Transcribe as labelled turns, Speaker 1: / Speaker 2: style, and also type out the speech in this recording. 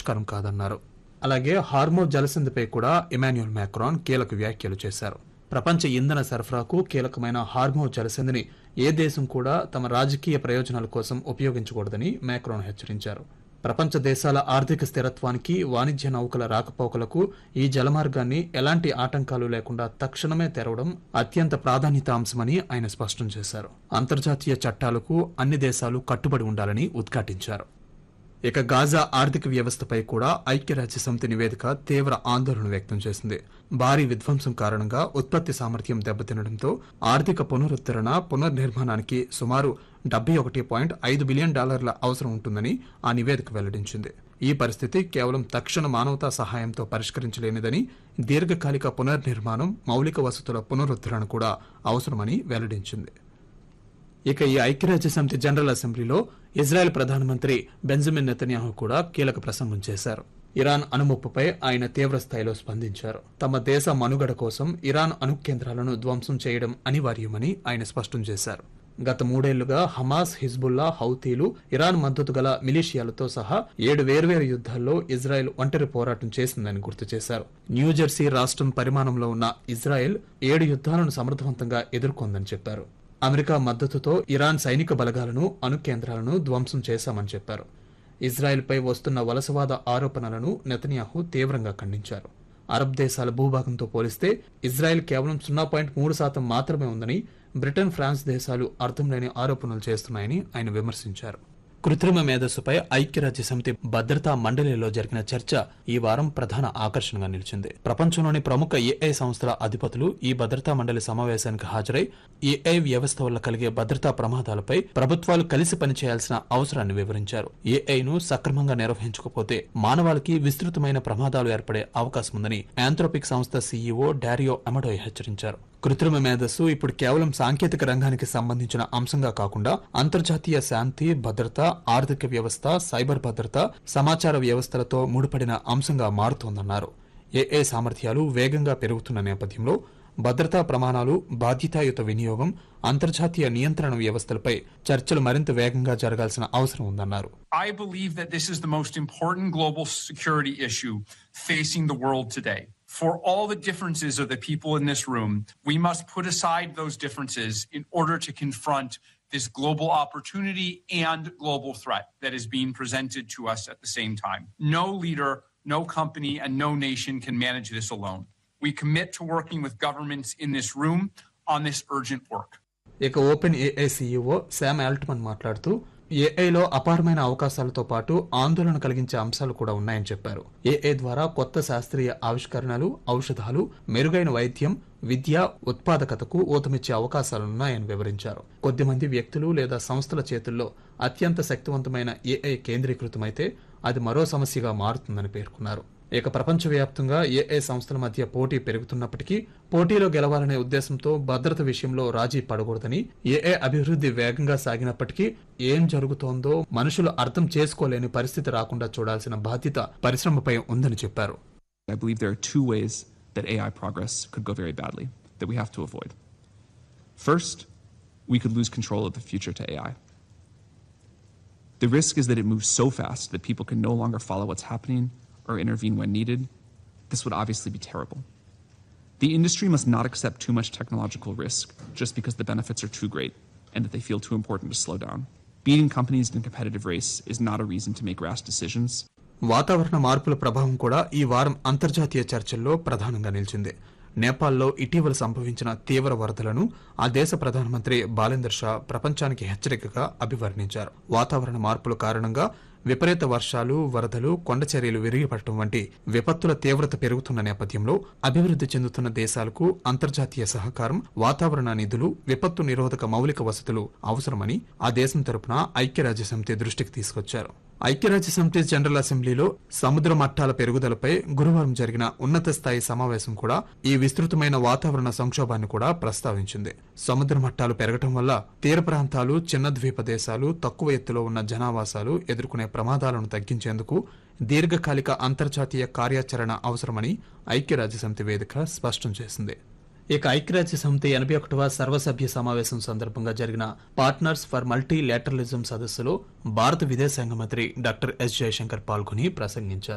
Speaker 1: పరిష్కారం కాదన్నారు అలాగే హార్మో జలసంధిపై కూడా ఇమాన్యుయల్ మ్యాక్రాన్ కీలక వ్యాఖ్యలు చేశారు ప్రపంచ ఇంధన సరఫరాకు కీలకమైన హార్మో జలసంధిని ఏ దేశం కూడా తమ రాజకీయ ప్రయోజనాల కోసం ఉపయోగించకూడదని మ్యాక్రాన్ హెచ్చరించారు ప్రపంచ దేశాల ఆర్థిక స్థిరత్వానికి వాణిజ్య నౌకల రాకపోకలకు ఈ జలమార్గాన్ని ఎలాంటి ఆటంకాలు లేకుండా తక్షణమే తెరవడం అత్యంత ప్రాధాన్యత అంశమని ఆయన స్పష్టం చేశారు అంతర్జాతీయ చట్టాలకు అన్ని దేశాలు కట్టుబడి ఉండాలని ఉద్ఘాటించారు ఇక గాజా ఆర్థిక వ్యవస్థపై కూడా ఐక్యరాజ్య సమితి నివేదిక తీవ్ర ఆందోళన వ్యక్తం చేసింది భారీ విధ్వంసం కారణంగా ఉత్పత్తి సామర్థ్యం దెబ్బతినడంతో ఆర్థిక పునరుద్ధరణ పునర్నిర్మాణానికి సుమారు డెబ్బై ఒకటి పాయింట్ ఐదు బిలియన్ డాలర్ల అవసరం ఉంటుందని ఆ నివేదిక వెల్లడించింది ఈ పరిస్థితి కేవలం తక్షణ మానవతా సహాయంతో పరిష్కరించలేనిదని దీర్ఘకాలిక పునర్నిర్మాణం మౌలిక వసతుల పునరుద్ధరణ కూడా అవసరమని వెల్లడించింది ఇక ఈ ఐక్యరాజ్య సమితి జనరల్ అసెంబ్లీలో ఇజ్రాయెల్ ప్రధానమంత్రి బెంజమిన్ నెతన్యాహు కూడా కీలక ప్రసంగం చేశారు ఇరాన్ అణుముప్పుపై ఆయన తీవ్ర స్థాయిలో స్పందించారు తమ దేశ మనుగడ కోసం ఇరాన్ అణు కేంద్రాలను ధ్వంసం చేయడం అనివార్యమని ఆయన స్పష్టం చేశారు గత మూడేళ్లుగా హమాస్ హిజ్బుల్లా హౌతీలు ఇరాన్ మద్దతు గల మిలీషియాలతో సహా ఏడు వేర్వేరు యుద్ధాల్లో ఇజ్రాయెల్ ఒంటరి పోరాటం చేసిందని గుర్తు చేశారు న్యూజెర్సీ రాష్ట్రం పరిమాణంలో ఉన్న ఇజ్రాయెల్ ఏడు యుద్ధాలను సమర్థవంతంగా ఎదుర్కొందని చెప్పారు అమెరికా మద్దతుతో ఇరాన్ సైనిక బలగాలను అణు కేంద్రాలను ధ్వంసం చేశామని చెప్పారు ఇజ్రాయెల్పై వస్తున్న వలసవాద ఆరోపణలను నెతన్యాహు తీవ్రంగా ఖండించారు అరబ్ దేశాల భూభాగంతో పోలిస్తే ఇజ్రాయెల్ కేవలం సున్నా పాయింట్ మూడు శాతం మాత్రమే ఉందని బ్రిటన్ ఫ్రాన్స్ దేశాలు అర్థం లేని ఆరోపణలు చేస్తున్నాయని ఆయన విమర్శించారు కృత్రిమ మేధస్సుపై ఐక్యరాజ్య సమితి భద్రతా మండలిలో జరిగిన చర్చ ఈ వారం ప్రధాన ఆకర్షణగా నిలిచింది ప్రపంచంలోని ప్రముఖ ఏఐ సంస్థల అధిపతులు ఈ భద్రతా మండలి సమావేశానికి హాజరై ఏఐ వ్యవస్థ వల్ల కలిగే భద్రతా ప్రమాదాలపై ప్రభుత్వాలు కలిసి పనిచేయాల్సిన అవసరాన్ని వివరించారు ఏఐను సక్రమంగా నిర్వహించకపోతే మానవాళికి విస్తృతమైన ప్రమాదాలు ఏర్పడే అవకాశం ఉందని ఆంథ్రోపిక్ సంస్థ సీఈఓ డారియో అమడోయ్ హెచ్చరించారు కృత్రిమ మేధస్సు ఇప్పుడు కేవలం సాంకేతిక రంగానికి సంబంధించిన అంశంగా కాకుండా అంతర్జాతీయ శాంతి భద్రత ఆర్థిక వ్యవస్థ సైబర్ భద్రత సమాచార వ్యవస్థలతో ముడిపడిన అంశంగా మారుతోందన్నారు ఏఏ సామర్థ్యాలు వేగంగా పెరుగుతున్న నేపథ్యంలో భద్రతా ప్రమాణాలు బాధ్యతాయుత వినియోగం అంతర్జాతీయ నియంత్రణ వ్యవస్థలపై చర్చలు మరింత వేగంగా జరగాల్సిన అవసరం ఉందన్నారు
Speaker 2: I believe that this is the most important global security issue facing the world today. For all the differences of the people in this room, we must put aside those differences in order to confront this global opportunity and global threat that is being presented to us at the same time. No leader, no company, and no nation can manage this alone. We commit to working with governments in this room on this urgent work.
Speaker 1: ఇక open AI CEO Sam Altman మాట్లాడుతూ ఏఐలో అపారమైన అవకాశాలతో పాటు ఆందోళన కలిగించే అంశాలు కూడా ఉన్నాయని చెప్పారు ఏఐ ద్వారా కొత్త శాస్త్రీయ ఆవిష్కరణలు ఔషధాలు మెరుగైన వైద్యం విద్య ఉత్పాదకతకు ఊతమిచ్చే అవకాశాలున్నాయని వివరించారు కొద్దిమంది వ్యక్తులు లేదా సంస్థల చేతుల్లో అత్యంత శక్తివంతమైన ఏఐ కేంద్రీకృతమైతే అది మరో సమస్యగా మారుతుందని పేర్కొన్నారు ఇక ప్రపంచవ్యాప్తంగా ఏఐ సంస్థల మధ్య పోటీ పెరుగుతున్నప్పటికీ పోటీలో గెలవాలనే ఉద్దేశంతో భద్రత విషయంలో రాజీ పడకూడదని ఏఐ అభివృద్ధి వేగంగా సాగినప్పటికీ ఏం జరుగుతోందో మనుషులు అర్థం చేసుకోలేని పరిస్థితి రాకుండా చూడాల్సిన బాధ్యత పరిశ్రమపై ఉందని చెప్పారు
Speaker 3: I believe there are two ways that AI progress could go very badly that we have to avoid. First, we could lose control of the future to AI. The risk is that it moves so fast that people can no longer follow what's happening or intervene when needed. This would obviously be terrible. The industry must not accept too much technological risk just because the benefits are too great and that they feel too important to slow down. Beating companies in a competitive race is not a reason to make rash decisions.
Speaker 1: వాతావరణ మార్పుల ప్రభావం కూడా ఈ వారం అంతర్జాతీయ చర్చల్లో ప్రధానంగా నిలిచింది నేపాల్లో ఇటీవల సంభవించిన తీవ్ర వరదలను ఆ దేశ ప్రధానమంత్రి బాలేందర్ షా ప్రపంచానికి హెచ్చరికగా అభివర్ణించారు వాతావరణ మార్పుల కారణంగా విపరీత వర్షాలు వరదలు కొండచర్యలు విరిగిపడటం వంటి విపత్తుల తీవ్రత పెరుగుతున్న నేపథ్యంలో అభివృద్ధి చెందుతున్న దేశాలకు అంతర్జాతీయ సహకారం వాతావరణ నిధులు విపత్తు నిరోధక మౌలిక వసతులు అవసరమని ఆ దేశం తరపున ఐక్యరాజ్య సమితి దృష్టికి తీసుకొచ్చారు ఐక్యరాజ్య సమితి జనరల్ అసెంబ్లీలో సముద్ర మట్టాల పెరుగుదలపై గురువారం జరిగిన ఉన్నత స్థాయి సమావేశం కూడా ఈ విస్తృతమైన వాతావరణ సంక్షోభాన్ని కూడా ప్రస్తావించింది సముద్ర మట్టాలు పెరగటం వల్ల తీర ప్రాంతాలు చిన్న ద్వీప దేశాలు తక్కువ ఎత్తులో ఉన్న జనావాసాలు ఎదుర్కొనే ప్రమాదాలను తగ్గించేందుకు దీర్ఘకాలిక అంతర్జాతీయ కార్యాచరణ అవసరమని ఐక్యరాజ్య సమితి వేదిక స్పష్టం చేసింది ఇక ఐక్యరాజ్య సమితి ఎనభై ఒకటవ సర్వసభ్య సమావేశం సందర్భంగా జరిగిన పార్ట్నర్స్ ఫర్ మల్టీ లేటరలిజం సదస్సులో భారత విదేశాంగ మంత్రి డాక్టర్ ఎస్ జయశంకర్ పాల్గొని ప్రసంగించారు